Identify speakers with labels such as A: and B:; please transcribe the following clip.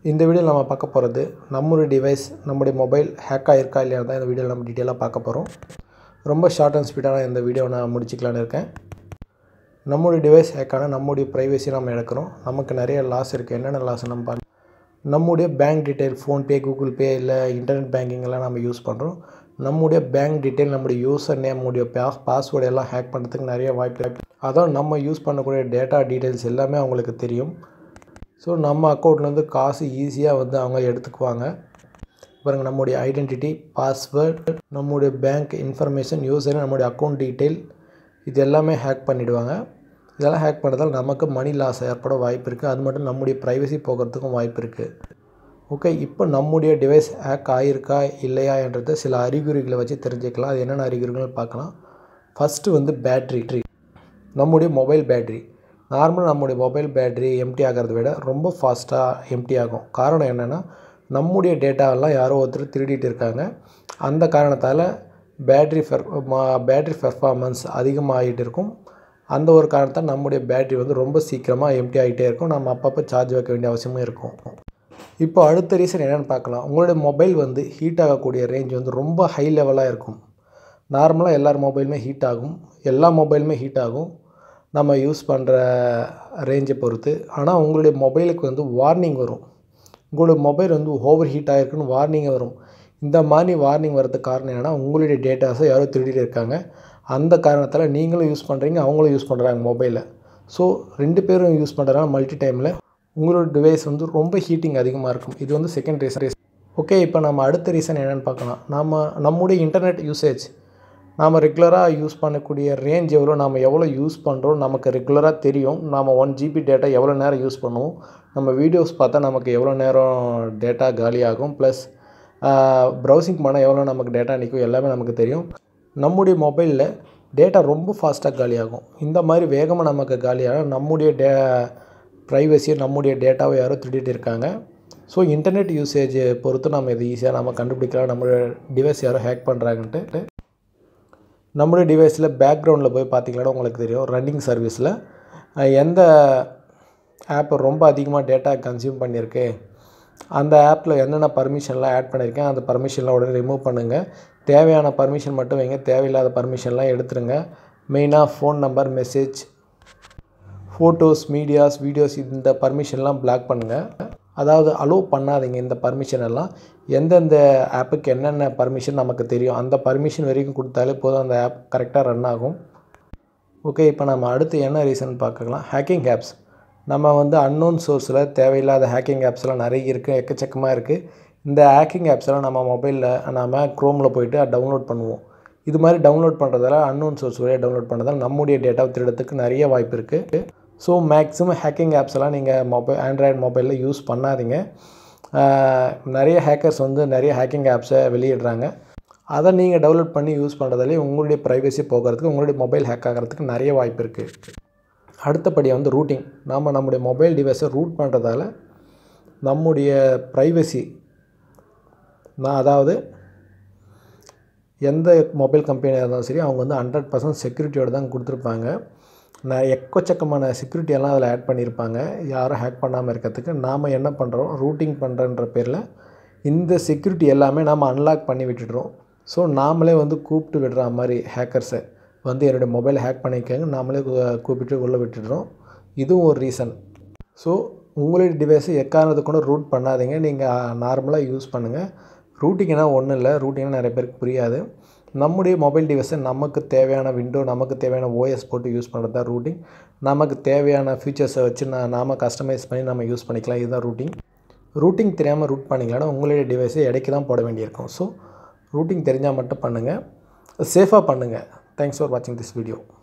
A: இந்த வீடியோவில் நம்ம பார்க்க போகிறது நம்மளுடைய டிவைஸ் நம்முடைய மொபைல் ஹேக் ஆகிருக்கா இல்லையா தான் இந்த வீடியோவில் நம்ம டீட்டெயிலாக பார்க்க போகிறோம் ரொம்ப ஷார்ட் அண்ட் ஸ்பீடான இந்த வீடியோவை நான் முடிச்சிக்கலான்னு இருக்கேன் நம்முடைய டிவைஸ் ஹேக்கான நம்முடைய ப்ரைவசி நம்ம இழக்கிறோம் நமக்கு நிறைய லாஸ் இருக்குது என்னென்ன லாஸ் நம்ம பார்க்க நம்முடைய bank detail PhonePe Google Pay இல்லை இன்டர்நெட் பேங்கிங் எல்லாம் நம்ம யூஸ் பண்ணுறோம் நம்முடைய பேங்க் டீட்டெயில் நம்முடைய யூசர் நேம் உடைய பாஸ் பாஸ்வேர்டு எல்லாம் ஹேக் பண்ணுறதுக்கு நிறைய வாய்ப்பு இருக்கு அதான் நம்ம யூஸ் பண்ணக்கூடிய டேட்டா டீட்டெயில்ஸ் எல்லாமே அவங்களுக்கு தெரியும் ஸோ நம்ம அக்கௌண்ட்லேருந்து காசு ஈஸியாக வந்து அவங்க எடுத்துக்குவாங்க பாருங்கள் நம்முடைய ஐடென்டிட்டி பாஸ்வேர்ட் நம்முடைய பேங்க் இன்ஃபர்மேஷன் யூசர் நம்முடைய அக்கௌண்ட் டீட்டெயில் இது எல்லாமே ஹேக் பண்ணிவிடுவாங்க இதெல்லாம் ஹேக் பண்ணுறதால் நமக்கு மணி லாஸ் ஏற்பட வாய்ப்பு இருக்குது அது மட்டும் நம்முடைய ப்ரைவசி போகிறதுக்கும் வாய்ப்பு இருக்குது ஓகே இப்போ நம்முடைய டிவைஸ் ஹேக் ஆகிருக்கா இல்லையா என்றது சில அறிகுறிகளை வச்சு தெரிஞ்சுக்கலாம் அது என்னென்ன அறிகுறிகள் பார்க்கலாம் ஃபஸ்ட்டு வந்து பேட்ரி நம்முடைய மொபைல் பேட்ரி நார்மலாக நம்முடைய மொபைல் பேட்ரி எம்டி ஆகிறத விட ரொம்ப ஃபாஸ்ட்டாக எம்டி ஆகும் காரணம் என்னென்னா நம்முடைய டேட்டாவெல்லாம் யாரோ ஒருத்தர் திருடிட்டு இருக்காங்க அந்த காரணத்தால் பேட்ரி ஃபெர் பேட்ரி பெர்ஃபார்மன்ஸ் அதிகமாகிட்டு இருக்கும் அந்த ஒரு காரணத்தால் நம்முடைய பேட்ரி வந்து ரொம்ப சீக்கிரமாக எம்டி ஆகிட்டே இருக்கும் நம்ம அப்பப்போ சார்ஜ் வைக்க வேண்டிய அவசியமும் இருக்கும் இப்போ அடுத்த ரீசன் என்னென்னு பார்க்கலாம் உங்களுடைய மொபைல் வந்து ஹீட் ஆகக்கூடிய ரேஞ்ச் வந்து ரொம்ப ஹை லெவலாக இருக்கும் நார்மலாக எல்லார் மொபைலுமே ஹீட் ஆகும் எல்லா மொபைலுமே ஹீட் ஆகும் நம்ம யூஸ் பண்ணுற ரேஞ்சை பொறுத்து ஆனால் உங்களுடைய மொபைலுக்கு வந்து வார்னிங் வரும் உங்களுடைய மொபைல் வந்து ஓவர் ஹீட் ஆகிருக்குன்னு வார்னிங் வரும் இந்த மாதிரி வார்னிங் வரதுக்கு காரணம் என்னென்னா உங்களுடைய டேட்டாஸை யாரோ திருடிட்டு இருக்காங்க அந்த காரணத்தால் நீங்களும் யூஸ் பண்ணுறீங்க அவங்களும் யூஸ் பண்ணுறாங்க மொபைலை ஸோ ரெண்டு பேரும் யூஸ் பண்ணுறதுனால மல்டி டைமில் உங்களோட டிவைஸ் வந்து ரொம்ப ஹீட்டிங் அதிகமாக இருக்கும் இது வந்து செகண்ட் ரீசன் ஓகே இப்போ நம்ம அடுத்த ரீசன் என்னென்னு பார்க்கலாம் நம்ம நம்முடைய இன்டர்நெட் யூசேஜ் நாம் ரெகுலராக யூஸ் பண்ணக்கூடிய ரேஞ்ச் எவ்வளோ நம்ம எவ்வளோ யூஸ் பண்ணுறோம் நமக்கு ரெகுலராக தெரியும் நாம் ஒன் ஜிபி டேட்டா எவ்வளோ நேரம் யூஸ் பண்ணுவோம் நம்ம வீடியோஸ் பார்த்தா நமக்கு எவ்வளோ நேரம் டேட்டா காலியாகும் ப்ளஸ் ப்ரௌசிங் பண்ணால் எவ்வளோ நமக்கு டேட்டா நிற்கும் எல்லாமே நமக்கு தெரியும் நம்முடைய மொபைலில் டேட்டா ரொம்ப ஃபாஸ்ட்டாக காலியாகும் இந்த மாதிரி வேகமாக நமக்கு காலியாகும் நம்முடைய டே ப்ரைவசியை நம்முடைய டேட்டாவை யாரோ திருடிட்டு இருக்காங்க ஸோ இன்டர்நெட் யூசேஜ் பொறுத்து நம்ம இது ஈஸியாக நம்ம கண்டுபிடிக்கலாம் நம்மளுடைய டிவைஸ் யாரோ ஹேக் பண்ணுறாங்கன்ட்டு நம்மளுடைய டிவைஸில் பேக்ரவுண்டில் போய் பார்த்திங்கன்னா உங்களுக்கு தெரியும் ரன்னிங் சர்வீஸில் எந்த ஆப் ரொம்ப அதிகமாக டேட்டா கன்சியூம் பண்ணியிருக்கு அந்த ஆப்பில் என்னென்ன பர்மிஷன்லாம் ஆட் பண்ணியிருக்கேன் அந்த பர்மிஷன்லாம் உடனே ரிமூவ் பண்ணுங்கள் தேவையான பர்மிஷன் மட்டும் வைங்க தேவையில்லாத பர்மிஷன்லாம் எடுத்துருங்க மெயினாக phone number message photos medias videos இந்த பர்மிஷன்லாம் பிளாக் பண்ணுங்கள் அதாவது அலோவ் பண்ணாதீங்க இந்த பர்மிஷன் எல்லாம் எந்தெந்த ஆப்புக்கு என்னென்ன பர்மிஷன் நமக்கு தெரியும் அந்த பர்மிஷன் வரைக்கும் கொடுத்தாலே போதும் அந்த ஆப் கரெக்டாக ரன் ஆகும் ஓகே இப்போ நம்ம அடுத்து என்ன ரீசன் பார்க்கலாம் ஹேக்கிங் ஆப்ஸ் நம்ம வந்து அன்னோன் சோர்ஸில் தேவையில்லாத ஹேக்கிங் ஆப்ஸ்லாம் நிறைய இருக்குது எக்கச்சக்கமாக இருக்குது இந்த ஹேக்கிங் ஆப்ஸ்லாம் நம்ம மொபைலில் நம்ம க்ரோமில் போயிட்டு டவுன்லோட் பண்ணுவோம் இது மாதிரி டவுன்லோட் பண்ணுறதால அன்னோன் சோர்ஸ் வழியாக டவுன்லோட் பண்ணுறதால நம்முடைய டேட்டாவை திருடத்துக்கு நிறைய வாய்ப்பு இருக்குது ஸோ மேக்ஸிமம் ஹேக்கிங் ஆப்ஸ் எல்லாம் நீங்கள் மொபைல் ஆண்ட்ராய்டு மொபைலில் யூஸ் பண்ணாதீங்க நிறைய ஹேக்கர்ஸ் வந்து நிறைய ஹேக்கிங் ஆப்ஸை வெளியிடுறாங்க அதை நீங்கள் டவுன்லோட் பண்ணி யூஸ் பண்ணுறதாலே உங்களுடைய ப்ரைவசி போகிறதுக்கு உங்களுடைய மொபைல் ஹேக் ஆகிறதுக்கு நிறைய வாய்ப்பு இருக்குது அடுத்தபடியாக வந்து ரூட்டிங் நாம் நம்முடைய மொபைல் டிவைஸை ரூட் பண்ணுறதால நம்முடைய ப்ரைவசி நான் அதாவது எந்த மொபைல் கம்பெனியாக இருந்தாலும் சரி அவங்க வந்து ஹண்ட்ரட் பர்சன்ட் செக்யூரிட்டியோடு தான் கொடுத்துருப்பாங்க நான் எக்கச்சக்கமான செக்யூரிட்டியெல்லாம் அதில் ஆட் பண்ணியிருப்பாங்க யாரும் ஹேக் பண்ணாமல் இருக்கிறதுக்கு நாம் என்ன பண்ணுறோம் ரூட்டிங் பண்ணுறன்ற பேரில் இந்த செக்யூரிட்டி எல்லாமே நாம் அன்லாக் பண்ணி விட்டுடுறோம் ஸோ நாமளே வந்து கூப்பிட்டு விடுற மாதிரி ஹேக்கர்ஸை வந்து என்னுடைய மொபைல் ஹேக் பண்ணிக்கங்க நாமளே கூப்பிட்டு உள்ளே விட்டுடுறோம் இதுவும் ஒரு ரீசன் ஸோ உங்களுடைய டிவைஸை எக்காரணத்தை கூட ரூட் பண்ணாதீங்க நீங்கள் நார்மலாக யூஸ் பண்ணுங்கள் ரூட்டிங்னா ஒன்றும் இல்லை ரூட்டிங்னா நிறைய பேருக்கு புரியாது நம்முடைய மொபைல் டிவைஸை நமக்கு தேவையான விண்டோ நமக்கு தேவையான ஓஎஸ் போட்டு யூஸ் பண்ணுறது தான் ரூட்டிங் நமக்கு தேவையான ஃபீச்சர்ஸை வச்சு நான் நாம் கஸ்டமைஸ் பண்ணி நம்ம யூஸ் பண்ணிக்கலாம் இதுதான் ரூட்டிங் ரூட்டிங் தெரியாமல் ரூட் பண்ணிங்களான்னா உங்களுடைய டிவைஸை இடைக்கு தான் போட வேண்டியிருக்கும் ஸோ ரூட்டிங் தெரிஞ்சால் மட்டும் பண்ணுங்கள் சேஃபாக பண்ணுங்கள் தேங்க்ஸ் ஃபார் வாட்சிங் திஸ் வீடியோ